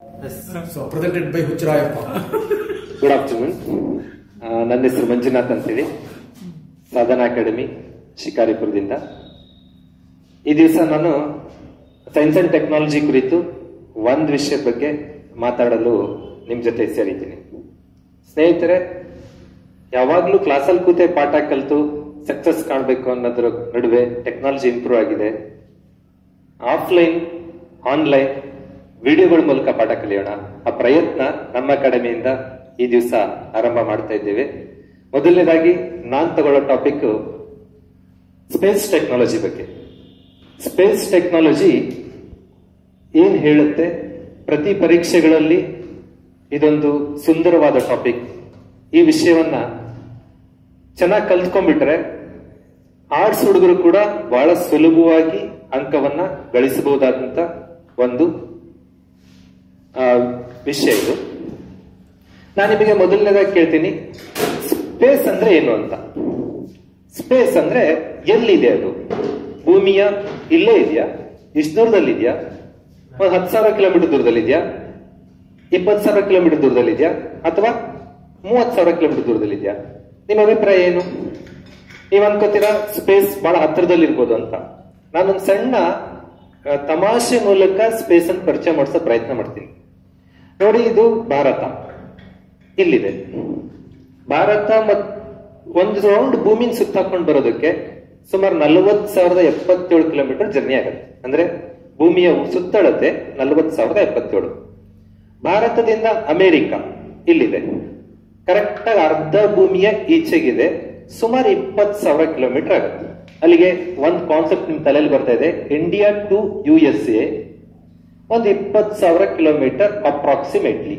so presented by Huchcharayappa good afternoon ನನ್ನ ಹೆಸರು ಮಂಜುನಾಥ್ ಅಂತೇಳಿ ಸಾಧನಾ ಅಕಾಡೆಮಿ ಶಿಕಾರಿಪುರದಿಂದ ಈ ದಿವಸ ನಾನು ಸೈನ್ಸ್ ಅಂಡ್ ಟೆಕ್ನಾಲಜಿ ಕುರಿತು ಒಂದು ವಿಷಯದ ಬಗ್ಗೆ ಮಾತಾಡಲು ನಿಮ್ ಜೊತೆ ಸೇರಿದ್ದೀನಿ ಸ್ನೇಹಿತರೆ ಯಾವಾಗ್ಲೂ ಕ್ಲಾಸಲ್ಲಿ ಕೂತೆ ಪಾಠ ಕಲಿತು ಸಕ್ಸಸ್ ಕಾಣಬೇಕು ಅನ್ನೋದ್ರ ನಡುವೆ ಟೆಕ್ನಾಲಜಿ ಇಂಪ್ರೂವ್ ಆಗಿದೆ ಆಫ್ಲೈನ್ ಆನ್ಲೈನ್ ವಿಡಿಯೋಗಳ ಮೂಲಕ ಪಾಠ ಕಲಿಯೋಣ ಆ ಪ್ರಯತ್ನ ನಮ್ಮ ಅಕಾಡೆಮಿಯಿಂದ ಈ ದಿವಸ ಆರಂಭ ಮಾಡ್ತಾ ಇದ್ದೇವೆ ಮೊದಲನೇದಾಗಿ ನಾನ್ ತಗೊಳ್ಳೋ ಟಾಪಿಕ್ ಸ್ಪೇಸ್ ಟೆಕ್ನಾಲಜಿ ಬಗ್ಗೆ ಸ್ಪೇಸ್ ಟೆಕ್ನಾಲಜಿ ಏನ್ ಹೇಳುತ್ತೆ ಪ್ರತಿ ಪರೀಕ್ಷೆಗಳಲ್ಲಿ ಇದೊಂದು ಸುಂದರವಾದ ಟಾಪಿಕ್ ಈ ವಿಷಯವನ್ನ ಚೆನ್ನಾಗಿ ಕಲ್ತ್ಕೊಂಡ್ಬಿಟ್ರೆ ಆರ್ಟ್ಸ್ ಹುಡುಗರು ಕೂಡ ಬಹಳ ಸುಲಭವಾಗಿ ಅಂಕವನ್ನ ಗಳಿಸಬಹುದಾದಂತ ಒಂದು ಆ, ವಿಷಯ ಇದು ನಾನು ನಿಮಗೆ ಮೊದಲನೇದಾಗಿ ಕೇಳ್ತೀನಿ ಸ್ಪೇಸ್ ಅಂದ್ರೆ ಏನು ಅಂತ ಸ್ಪೇಸ್ ಅಂದ್ರೆ ಎಲ್ಲಿದೆ ಅದು ಭೂಮಿಯ ಇಲ್ಲೇ ಇದೆಯಾ ಇಷ್ಟು ದೂರದಲ್ಲಿ ಇದೆಯಾ ಒಂದು ಹತ್ತು ಸಾವಿರ ಕಿಲೋಮೀಟರ್ ದೂರದಲ್ಲಿ ಇದೆಯಾ ಇಪ್ಪತ್ತು ಸಾವಿರ ಕಿಲೋಮೀಟರ್ ದೂರದಲ್ಲಿ ಇದೆಯಾ ಅಥವಾ ಮೂವತ್ತು ಸಾವಿರ ಕಿಲೋಮೀಟರ್ ದೂರದಲ್ಲಿ ಇದೆಯಾ ನಿಮ್ಮ ಅಭಿಪ್ರಾಯ ಏನು ನೀವು ಅನ್ಕೋತೀರಾ ಸ್ಪೇಸ್ ಬಹಳ ಹತ್ತಿರದಲ್ಲಿ ಇರ್ಬೋದು ಅಂತ ನಾನೊಂದು ಸಣ್ಣ ಆ, ತಮಾಷೆ ಮೂಲಕ ಸ್ಪೇಸ್ ಅನ್ನು ಪರಿಚಯ ಮಾಡಿಸೋ ಪ್ರಯತ್ನ ಮಾಡ್ತೀನಿ ನೋಡಿ ಇದು ಭಾರತ ಇಲ್ಲಿದೆ ಭಾರತ ಮತ್ ಒಂದು ರೌಂಡ್ ಭೂಮಿನ ಸುತ್ತಾಕೊಂಡು ಬರೋದಕ್ಕೆ ಸುಮಾರು ನಲವತ್ ಸಾವಿರದ ಎಪ್ಪತ್ತೇಳು ಕಿಲೋಮೀಟರ್ ಜರ್ನಿ ಆಗುತ್ತೆ ಅಂದ್ರೆ ಭೂಮಿಯ ಸುತ್ತಳತೆ ನಲವತ್ ಸಾವಿರದ ಎಪ್ಪತ್ತೇಳು ಭಾರತದಿಂದ ಅಮೆರಿಕ ಇಲ್ಲಿದೆ ಕರೆಕ್ಟ್ ಆಗಿ ಅರ್ಧ ಭೂಮಿಯ ಈಚೆಗಿದೆ ಸುಮಾರು ಇಪ್ಪತ್ತು ಸಾವಿರ ಕಿಲೋಮೀಟರ್ ಆಗುತ್ತೆ ಅಲ್ಲಿಗೆ ಒಂದು ಕಾನ್ಸೆಪ್ಟ್ ನಿಮ್ ತಲೆಯಲ್ಲಿ ಬರ್ತಾ ಇದೆ India to U S A ಒಂದು ಇಪ್ಪತ್ತು ಸಾವಿರ ಕಿಲೋಮೀಟರ್ ಅಪ್ರಾಕ್ಸಿಮೇಟ್ಲಿ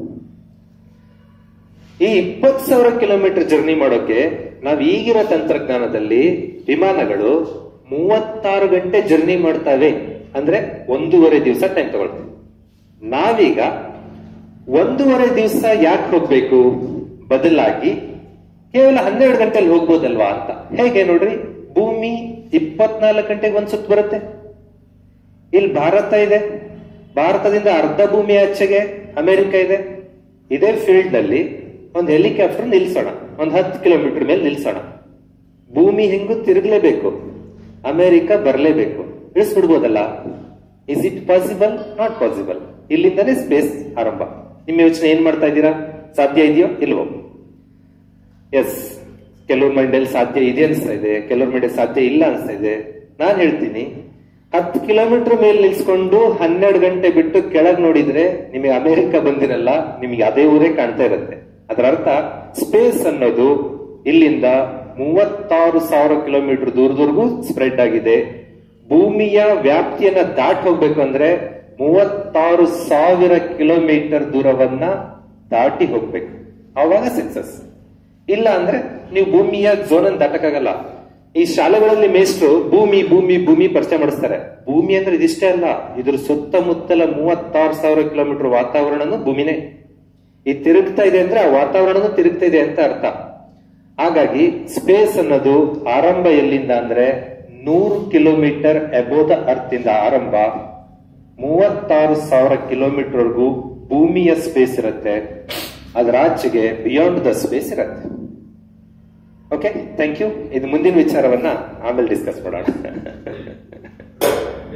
ಈ ಇಪ್ಪತ್ತು ಸಾವಿರ ಕಿಲೋಮೀಟರ್ ಜರ್ನಿ ಮಾಡೋಕೆ ನಾವ್ ಈಗಿರೋ ತಂತ್ರಜ್ಞಾನದಲ್ಲಿ ವಿಮಾನಗಳು ಮೂವತ್ತಾರು ಗಂಟೆ ಜರ್ನಿ ಮಾಡ್ತವೆ ಅಂದ್ರೆ ಒಂದೂವರೆ ದಿವಸ ಟೈಮ್ ತಗೊಳ್ತೇವೆ ನಾವೀಗ ಒಂದೂವರೆ ದಿವಸ ಯಾಕೆ ಹೋಗ್ಬೇಕು ಬದಲಾಗಿ ಕೇವಲ ಹನ್ನೆರಡು ಗಂಟೆಯಲ್ಲಿ ಹೋಗ್ಬೋದಲ್ವಾ ಅಂತ ಹೇಗೆ ನೋಡ್ರಿ ಭೂಮಿ ಇಪ್ಪತ್ನಾಲ್ಕು ಗಂಟೆಗೆ ಒಂದ್ ಸುತ್ತು ಬರುತ್ತೆ ಇಲ್ಲಿ ಭಾರತ ಇದೆ ಭಾರತದಿಂದ ಅರ್ಧ ಭೂಮಿ ಆಚೆಗೆ ಅಮೆರಿಕ ಇದೆ ಇದೇ ಫೀಲ್ಡ್ ನಲ್ಲಿ ಒಂದು ಹೆಲಿಕಾಪ್ಟರ್ ನಿಲ್ಸೋಣ ಒಂದು ಹತ್ತು ಕಿಲೋಮೀಟರ್ ಮೇಲೆ ನಿಲ್ಸೋಣ ಭೂಮಿ ಹೆಂಗೂ ತಿರುಗಲೇಬೇಕು ಅಮೆರಿಕ ಬರಲೇಬೇಕು ಇಳಿಸ್ಬಿಡ್ಬೋದಲ್ಲ is it possible not possible ಇಲ್ಲಿಂದನೇ ಸ್ಪೇಸ್ ಆರಂಭ ನಿಮ್ಮ ಯೋಚನೆ ಏನ್ ಮಾಡ್ತಾ ಇದ್ದೀರಾ ಸಾಧ್ಯ ಇದೆಯೋ ಇಲ್ವೋ ಎಸ್ ಕೆಲವ್ರ ಮೈಂಡಲ್ಲಿ ಸಾಧ್ಯ ಇದೆ ಅನ್ಸ್ತಾ ಇದೆ ಕೆಲವ್ರ ಮೈಂಡಲ್ಲಿ ಸಾಧ್ಯ ಇಲ್ಲ ಅನ್ಸ್ತಾ ಇದೆ ನಾನ್ ಹೇಳ್ತೀನಿ ಹತ್ತು ಕಿಲೋಮೀಟರ್ ಮೇಲೆ ನಿಲ್ಸ್ಕೊಂಡು ಹನ್ನೆರಡು ಗಂಟೆ ಬಿಟ್ಟು ಕೆಳಗ್ ನೋಡಿದ್ರೆ ನಿಮಗೆ ಅಮೆರಿಕ ಬಂದಿರಲ್ಲ ನಿಮಗೆ ಅದೇ ಊರೇ ಕಾಣ್ತಾ ಇರುತ್ತೆ ಅದರ ಅರ್ಥ ಸ್ಪೇಸ್ ಅನ್ನೋದು ಇಲ್ಲಿಂದ ಮೂವತ್ತಾರು ಸಾವಿರ ಕಿಲೋಮೀಟರ್ ದೂರದವರೆಗೂ ಸ್ಪ್ರೆಡ್ ಆಗಿದೆ ಭೂಮಿಯ ವ್ಯಾಪ್ತಿಯನ್ನ ದಾಟ್ ಹೋಗ್ಬೇಕು ಅಂದ್ರೆ ಮೂವತ್ತಾರು ಸಾವಿರ ಕಿಲೋಮೀಟರ್ ದೂರವನ್ನ ದಾಟಿ ಹೋಗ್ಬೇಕು ಆವಾಗ ಸಕ್ಸಸ್ ಇಲ್ಲ ಅಂದ್ರೆ ನೀವು ಭೂಮಿಯ ಝೋನ್ ಅನ್ನು ದಾಟಕ್ಕಾಗಲ್ಲ ಈ ಶಾಲೆಗಳಲ್ಲಿ ಮೇಷ್ಟ್ರು ಭೂಮಿ ಭೂಮಿ ಭೂಮಿ ಪರಿಚಯ ಮಾಡಿಸ್ತಾರೆ ಭೂಮಿ ಅಂದ್ರೆ ಇದಿಷ್ಟೇ ಅಲ್ಲ ಇದ್ರ ಸುತ್ತಮುತ್ತಲ ಮೂವತ್ತಾರು ಸಾವಿರ ಕಿಲೋಮೀಟರ್ ವಾತಾವರಣನು ಭೂಮಿನೇ ಈ ತಿರುಗ್ತಾ ಇದೆ ಅಂದ್ರೆ ಆ ವಾತಾವರಣನೂ ತಿರುಗ್ತಾ ಇದೆ ಅಂತ ಅರ್ಥ ಹಾಗಾಗಿ ಸ್ಪೇಸ್ ಅನ್ನೋದು ಆರಂಭ ಎಲ್ಲಿಂದ ಅಂದ್ರೆ ನೂರು ಕಿಲೋಮೀಟರ್ ಎಬೋ ದ ಅರ್ತ್ ಇಂದ ಆರಂಭ ಮೂವತ್ತಾರು ಸಾವಿರ ಕಿಲೋಮೀಟರ್ ವರೆಗೂ ಭೂಮಿಯ ಸ್ಪೇಸ್ ಇರುತ್ತೆ ಅದರ ಆಚೆಗೆ ಬಿಯಾಂಡ್ ದ ಸ್ಪೇಸ್ ಇರುತ್ತೆ ಓಕೆ ಥ್ಯಾಂಕ್ ಯು ಇದು ಮುಂದಿನ ವಿಚಾರವನ್ನ ಆಮೇಲೆ ಡಿಸ್ಕಸ್ ಮಾಡೋಣ